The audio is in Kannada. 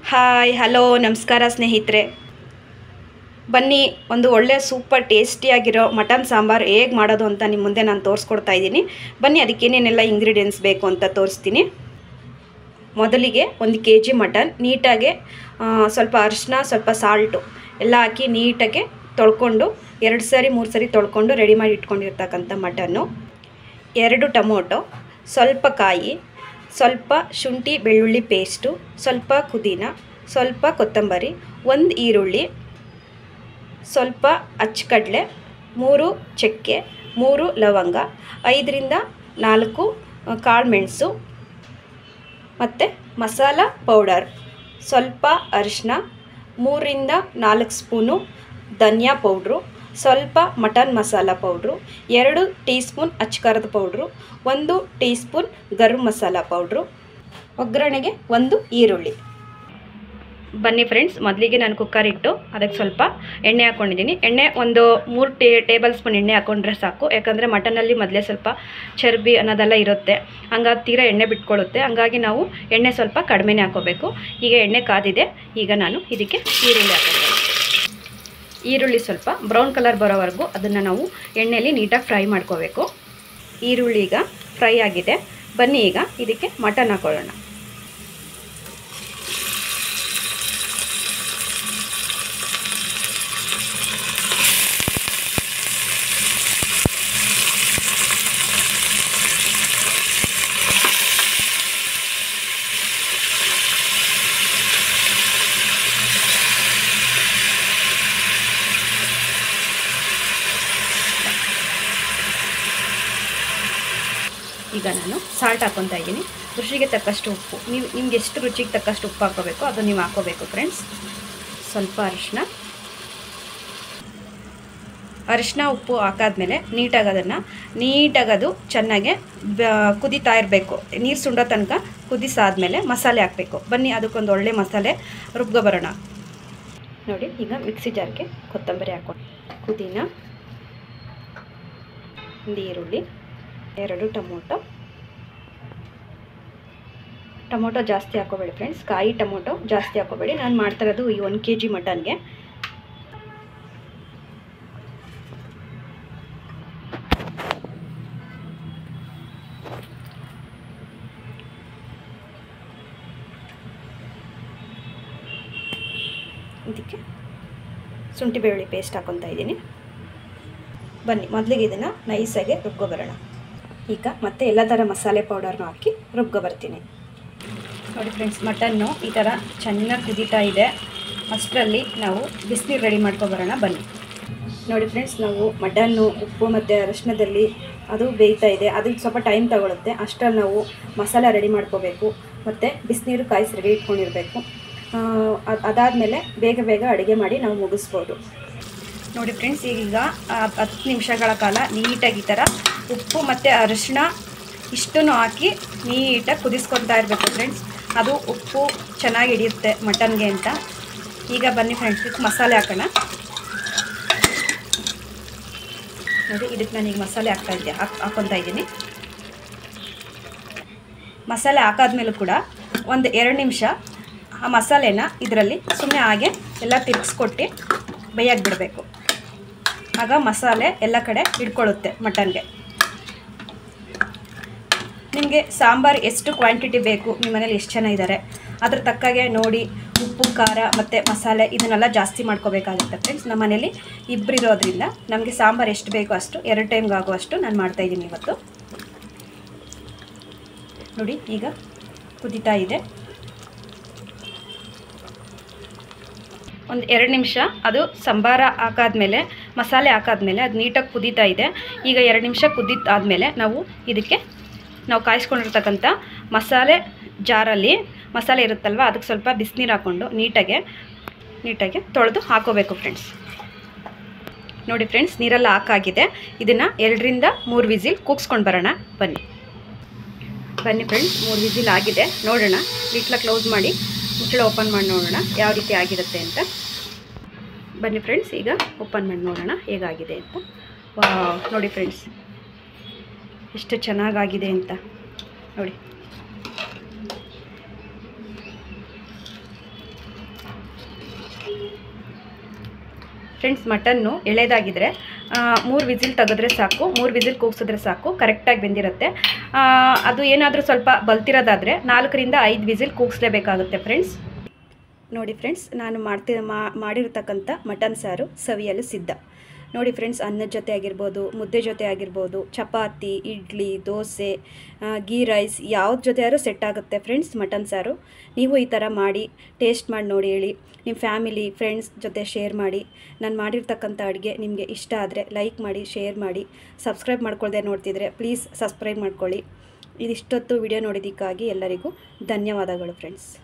ಹಾಯ್ ಹಲೋ ನಮಸ್ಕಾರ ಸ್ನೇಹಿತರೆ ಬನ್ನಿ ಒಂದು ಒಳ್ಳೆ ಸೂಪರ್ ಟೇಸ್ಟಿಯಾಗಿರೋ ಮಟನ್ ಸಾಂಬಾರು ಹೇಗೆ ಮಾಡೋದು ಅಂತ ನಿಮ್ಮ ಮುಂದೆ ನಾನು ತೋರಿಸ್ಕೊಡ್ತಾ ಇದ್ದೀನಿ ಬನ್ನಿ ಅದಕ್ಕೇನೇನೆಲ್ಲ ಇಂಗ್ರೀಡಿಯೆಂಟ್ಸ್ ಬೇಕು ಅಂತ ತೋರಿಸ್ತೀನಿ ಮೊದಲಿಗೆ ಒಂದು ಕೆ ಜಿ ಮಟನ್ ನೀಟಾಗಿ ಆ, ಸ್ವಲ್ಪ ಅರಿಶಿನ ಸ್ವಲ್ಪ ಸಾಲ್ಟು ಎಲ್ಲ ಹಾಕಿ ನೀಟಾಗಿ ತೊಳ್ಕೊಂಡು ಎರಡು ಸರಿ ಮೂರು ಸರಿ ತೊಳ್ಕೊಂಡು ರೆಡಿ ಮಾಡಿ ಇಟ್ಕೊಂಡಿರ್ತಕ್ಕಂಥ ಮಟನ್ನು ಎರಡು ಟೊಮೊಟೊ ಸ್ವಲ್ಪ ಕಾಯಿ ಸ್ವಲ್ಪ ಶುಂಠಿ ಬೆಳ್ಳುಳ್ಳಿ ಪೇಸ್ಟು ಸ್ವಲ್ಪ ಪುದೀನ ಸ್ವಲ್ಪ ಕೊತ್ತಂಬರಿ ಒಂದು ಈರುಳ್ಳಿ ಸ್ವಲ್ಪ ಅಚ್ಚಕಡಲೆ ಮೂರು ಚಕ್ಕೆ ಮೂರು ಲವಂಗ ಐದರಿಂದ ನಾಲ್ಕು ಕಾಳು ಮೆಣಸು ಮತ್ತು ಮಸಾಲ ಪೌಡರ್ ಸ್ವಲ್ಪ ಅರಿಶಿನ ಮೂರಿಂದ ನಾಲ್ಕು ಸ್ಪೂನು ಧನಿಯಾ ಪೌಡ್ರು ಸ್ವಲ್ಪ ಮಟನ್ ಮಸಾಲ ಪೌಡ್ರು ಎರಡು ಟೀ ಸ್ಪೂನ್ ಅಚ್ಕಾರದ ಪೌಡ್ರು ಒಂದು teaspoon garam masala powder ಒಗ್ಗರಣೆಗೆ ಒಂದು ಈರುಳ್ಳಿ ಬನ್ನಿ ಫ್ರೆಂಡ್ಸ್ ಮೊದಲಿಗೆ ನಾನು ಕುಕ್ಕರ್ ಇಟ್ಟು ಅದಕ್ಕೆ ಸ್ವಲ್ಪ ಎಣ್ಣೆ ಹಾಕ್ಕೊಂಡಿದ್ದೀನಿ ಎಣ್ಣೆ ಒಂದು ಮೂರು ಟೇ ಟೇಬಲ್ ಸ್ಪೂನ್ ಎಣ್ಣೆ ಹಾಕ್ಕೊಂಡ್ರೆ ಸಾಕು ಯಾಕಂದರೆ ಮಟನಲ್ಲಿ ಮೊದಲೇ ಸ್ವಲ್ಪ ಚರ್ಬಿ ಅನ್ನೋದೆಲ್ಲ ಇರುತ್ತೆ ಹಂಗಾಗಿ ತೀರಾ ಎಣ್ಣೆ ಬಿಟ್ಕೊಳ್ಳುತ್ತೆ ಹಂಗಾಗಿ ನಾವು ಎಣ್ಣೆ ಸ್ವಲ್ಪ ಕಡಿಮೆನೇ ಹಾಕೋಬೇಕು ಈಗ ಎಣ್ಣೆ ಕಾದಿದೆ ಈಗ ನಾನು ಇದಕ್ಕೆ ಈರುಳ್ಳಿ ಹಾಕೋಬೇಕು ಈರುಳ್ಳಿ ಸ್ವಲ್ಪ ಬ್ರೌನ್ ಕಲರ್ ಬರೋವರೆಗೂ ಅದನ್ನು ನಾವು ಎಣ್ಣೆಯಲ್ಲಿ ನೀಟಾಗಿ ಫ್ರೈ ಮಾಡ್ಕೋಬೇಕು ಈರುಳ್ಳಿ ಈಗ ಫ್ರೈ ಆಗಿದೆ ಬನ್ನಿ ಈಗ ಇದಕ್ಕೆ ಮಟನ್ ಹಾಕೊಳ್ಳೋಣ ಈಗ ನಾನು ಸಾಲ್ಟ್ ಹಾಕ್ಕೊತಾ ಇದ್ದೀನಿ ರುಚಿಗೆ ತಕ್ಕಷ್ಟು ಉಪ್ಪು ನೀವು ನಿಮ್ಗೆ ಎಷ್ಟು ರುಚಿಗೆ ತಕ್ಕಷ್ಟು ಉಪ್ಪು ಹಾಕೋಬೇಕು ಅದು ನೀವು ಹಾಕೋಬೇಕು ಫ್ರೆಂಡ್ಸ್ ಸ್ವಲ್ಪ ಅರಿಶಿನ ಅರಿಶಿನ ಉಪ್ಪು ಹಾಕಾದ್ಮೇಲೆ ನೀಟಾಗಿ ಅದನ್ನು ನೀಟಾಗಿ ಅದು ಚೆನ್ನಾಗೆ ಬ ಕುದೀತಾ ಇರಬೇಕು ನೀರು ಸುಂಡೋ ತನಕ ಕುದಿಸಾದ್ಮೇಲೆ ಮಸಾಲೆ ಹಾಕಬೇಕು ಬನ್ನಿ ಅದಕ್ಕೊಂದು ಒಳ್ಳೆ ಮಸಾಲೆ ರುಬ್ಗೊ ಬರೋಣ ನೋಡಿ ಈಗ ಮಿಕ್ಸಿ ಜಾರ್ಗೆ ಕೊತ್ತಂಬರಿ ಹಾಕೊಂಡು ಪುದೀನ ಒಂದು ಈರುಳ್ಳಿ ಎರಡು ಟೊಮೊಟೊ ಟೊಮೊಟೊ ಜಾಸ್ತಿ ಹಾಕೋಬೇಡಿ ಫ್ರೆಂಡ್ಸ್ ಕಾಯಿ ಟೊಮೊಟೊ ಜಾಸ್ತಿ ಹಾಕೋಬೇಡಿ ನಾನು ಮಾಡ್ತಾ ಇರೋದು ಈ ಒಂದು ಕೆ ಜಿ ಮಟನ್ಗೆ ಇದಕ್ಕೆ ಶುಂಠಿ ಬೆಳ್ಳುಳ್ಳಿ ಪೇಸ್ಟ್ ಹಾಕೊತಾ ಇದ್ದೀನಿ ಬನ್ನಿ ಮೊದಲಿಗೆ ಇದನ್ನು ನೈಸಾಗಿ ರುಬ್ಕೊ ಬರೋಣ ಈಗ ಮತ್ತೆ ಎಲ್ಲ ಥರ ಮಸಾಲೆ ಪೌಡರ್ನ ಹಾಕಿ ರುಬ್ಕೊ ಬರ್ತೀನಿ ನೋಡಿ ಫ್ರೆಂಡ್ಸ್ ಮಟನ್ನು ಈ ಥರ ಚೆನ್ನಾಗಿ ಕುದೀತಾ ಇದೆ ಅಷ್ಟರಲ್ಲಿ ನಾವು ಬಿಸಿನೀರು ರೆಡಿ ಮಾಡ್ಕೊಬರೋಣ ಬನ್ನಿ ನೋಡಿ ಫ್ರೆಂಡ್ಸ್ ನಾವು ಮಟನ್ನು ಉಪ್ಪು ಮತ್ತು ಅರಿಶಿನದಲ್ಲಿ ಅದು ಬೇಯ್ತಾ ಇದೆ ಅದಕ್ಕೆ ಸ್ವಲ್ಪ ಟೈಮ್ ತಗೊಳುತ್ತೆ ಅಷ್ಟರಲ್ಲಿ ನಾವು ಮಸಾಲ ರೆಡಿ ಮಾಡ್ಕೋಬೇಕು ಮತ್ತು ಬಿಸಿನೀರು ಕಾಯಿಸಿ ರೆಡಿ ಇಟ್ಕೊಂಡಿರಬೇಕು ಅದಾದಮೇಲೆ ಬೇಗ ಬೇಗ ಅಡುಗೆ ಮಾಡಿ ನಾವು ಮುಗಿಸ್ಬೋದು ನೋಡಿ ಫ್ರೆಂಡ್ಸ್ ಈಗ ಹತ್ತು ನಿಮಿಷಗಳ ಕಾಲ ನೀಟಾಗಿ ಈ ಥರ ಉಪ್ಪು ಮತ್ತು ಅರಿಶಿಣ ಇಷ್ಟನ್ನು ಹಾಕಿ ನೀಟಾಗಿ ಕುದಿಸ್ಕೊತಾ ಇರಬೇಕು ಫ್ರೆಂಡ್ಸ್ ಅದು ಉಪ್ಪು ಚೆನ್ನಾಗಿ ಹಿಡಿಯುತ್ತೆ ಮಟನ್ಗೆ ಅಂತ ಈಗ ಬನ್ನಿ ಫ್ರೆಂಡ್ಸ್ ಇದಕ್ಕೆ ಮಸಾಲೆ ಹಾಕೋಣ ನೋಡಿ ಇದಕ್ಕೆ ನಾನು ಈಗ ಮಸಾಲೆ ಹಾಕ್ತಾ ಇದ್ದೆ ಹಾಕ್ ಹಾಕ್ಕೊತಾ ಇದ್ದೀನಿ ಮಸಾಲೆ ಹಾಕಾದ್ಮೇಲೂ ಕೂಡ ಒಂದು ಎರಡು ನಿಮಿಷ ಆ ಮಸಾಲೆನ ಇದರಲ್ಲಿ ಸುಮ್ಮನೆ ಹಾಗೆ ಎಲ್ಲ ತಿರ್ಗಿಸ್ಕೊಟ್ಟು ಬೇಯಕ್ಕೆ ಬಿಡಬೇಕು ಆಗ ಮಸಾಲೆ ಎಲ್ಲ ಕಡೆ ಹಿಡ್ಕೊಳ್ಳುತ್ತೆ ಮಟನ್ಗೆ ನಿಮಗೆ ಸಾಂಬಾರು ಎಷ್ಟು ಕ್ವಾಂಟಿಟಿ ಬೇಕು ನಿಮ್ಮ ಮನೇಲಿ ಎಷ್ಟು ಜನ ಇದ್ದಾರೆ ಅದ್ರ ತಕ್ಕಾಗೆ ನೋಡಿ ಉಪ್ಪು ಖಾರ ಮತ್ತು ಮಸಾಲೆ ಇದನ್ನೆಲ್ಲ ಜಾಸ್ತಿ ಮಾಡ್ಕೋಬೇಕಾಗುತ್ತೆ ಫ್ರೆಂಡ್ಸ್ ನಮ್ಮ ಮನೇಲಿ ಇಬ್ಬರು ಇರೋದ್ರಿಂದ ನಮಗೆ ಸಾಂಬಾರು ಎಷ್ಟು ಬೇಕೋ ಅಷ್ಟು ಎರಡು ಟೈಮ್ಗೆ ಆಗುವಷ್ಟು ನಾನು ಮಾಡ್ತಾಯಿದ್ದೀನಿ ಇವತ್ತು ನೋಡಿ ಈಗ ಕುದೀತಾ ಇದೆ ಒಂದು ಎರಡು ನಿಮಿಷ ಅದು ಸಂಬಾರ ಹಾಕಾದ್ಮೇಲೆ ಮಸಾಲೆ ಹಾಕಾದ್ಮೇಲೆ ಅದು ನೀಟಾಗಿ ಕುದೀತಾ ಇದೆ ಈಗ ಎರಡು ನಿಮಿಷ ಕುದೀತಾದ್ಮೇಲೆ ನಾವು ಇದಕ್ಕೆ ನಾವು ಕಾಯಿಸ್ಕೊಂಡಿರ್ತಕ್ಕಂಥ ಮಸಾಲೆ ಜಾರಲ್ಲಿ ಮಸಾಲೆ ಇರುತ್ತಲ್ವ ಅದಕ್ಕೆ ಸ್ವಲ್ಪ ಬಿಸಿನೀರು ಹಾಕ್ಕೊಂಡು ನೀಟಾಗೆ ನೀಟಾಗಿ ತೊಳೆದು ಹಾಕೋಬೇಕು ಫ್ರೆಂಡ್ಸ್ ನೋಡಿ ಫ್ರೆಂಡ್ಸ್ ನೀರೆಲ್ಲ ಹಾಕಾಗಿದೆ ಇದನ್ನು ಎರಡರಿಂದ ಮೂರು ವಿಸಿಲ್ ಕೂಗ್ಸ್ಕೊಂಡು ಬರೋಣ ಬನ್ನಿ ಬನ್ನಿ ಫ್ರೆಂಡ್ಸ್ ಮೂರು ವಿಸಿಲ್ ಆಗಿದೆ ನೋಡೋಣ ಲಿಟ್ಲ ಕ್ಲೋಸ್ ಮಾಡಿ ಮುಚ್ಚಳ ಓಪನ್ ಮಾಡಿ ನೋಡೋಣ ಯಾವ ರೀತಿ ಆಗಿರುತ್ತೆ ಅಂತ ಬನ್ನಿ ಫ್ರೆಂಡ್ಸ್ ಈಗ ಓಪನ್ ಮಾಡಿ ನೋಡೋಣ ಹೇಗಾಗಿದೆ ಅಂತ ವಾವ್ ನೋಡಿ ಫ್ರೆಂಡ್ಸ್ ಎಷ್ಟು ಚೆನ್ನಾಗಾಗಿದೆ ಅಂತ ನೋಡಿ ಫ್ರೆಂಡ್ಸ್ ಮಟನ್ನು ಎಳೆದಾಗಿದ್ರೆ ಮೂರು ವಿಸಿಲ್ ತೆಗೆದ್ರೆ ಸಾಕು ಮೂರು ವಿಸಿಲ್ ಕೂಗ್ಸಿದ್ರೆ ಸಾಕು ಕರೆಕ್ಟಾಗಿ ಬೆಂದಿರುತ್ತೆ ಆ, ಅದು ಏನಾದರೂ ಸ್ವಲ್ಪ ಬಲ್ತಿರೋದಾದರೆ ನಾಲ್ಕರಿಂದ ಐದು ವಿಸಿಲ್ ಕೂಗಿಸ್ಲೇಬೇಕಾಗುತ್ತೆ ಫ್ರೆಂಡ್ಸ್ ನೋಡಿ ಫ್ರೆಂಡ್ಸ್ ನಾನು ಮಾಡ್ತಿ ಮಾ- ಮಾಡಿರ್ತಕ್ಕಂಥ ಮಟನ್ ಸಾರು ಸವಿಯಲು ಸಿದ್ಧ ನೋಡಿ ಫ್ರೆಂಡ್ಸ್ ಅನ್ನದ ಜೊತೆ ಆಗಿರ್ಬೋದು ಮುದ್ದೆ ಜೊತೆ ಆಗಿರ್ಬೋದು ಚಪಾತಿ ಇಡ್ಲಿ ದೋಸೆ ಆ, ಗೀ ರೈಸ್ ಯಾವ್ದು ಜೊತೆ ಆದ್ರೂ ಸೆಟ್ ಆಗುತ್ತೆ ಫ್ರೆಂಡ್ಸ್ ಮಟನ್ ಸಾರು ನೀವು ಈ ಥರ ಮಾಡಿ ಟೇಸ್ಟ್ ಮಾಡಿ ನೋಡಿ ಹೇಳಿ ನಿಮ್ಮ ಫ್ಯಾಮಿಲಿ ಫ್ರೆಂಡ್ಸ್ ಜೊತೆ ಶೇರ್ ಮಾಡಿ ನಾನು ಮಾಡಿರ್ತಕ್ಕಂಥ ಅಡುಗೆ ನಿಮಗೆ ಇಷ್ಟ ಆದರೆ ಲೈಕ್ ಮಾಡಿ ಶೇರ್ ಮಾಡಿ ಸಬ್ಸ್ಕ್ರೈಬ್ ಮಾಡ್ಕೊಳ್ದೆ ನೋಡ್ತಿದ್ರೆ ಪ್ಲೀಸ್ ಸಬ್ಸ್ಕ್ರೈಬ್ ಮಾಡ್ಕೊಳ್ಳಿ ಇದಿಷ್ಟೊತ್ತು ವಿಡಿಯೋ ನೋಡಿದ್ದಕ್ಕಾಗಿ ಎಲ್ಲರಿಗೂ ಧನ್ಯವಾದಗಳು ಫ್ರೆಂಡ್ಸ್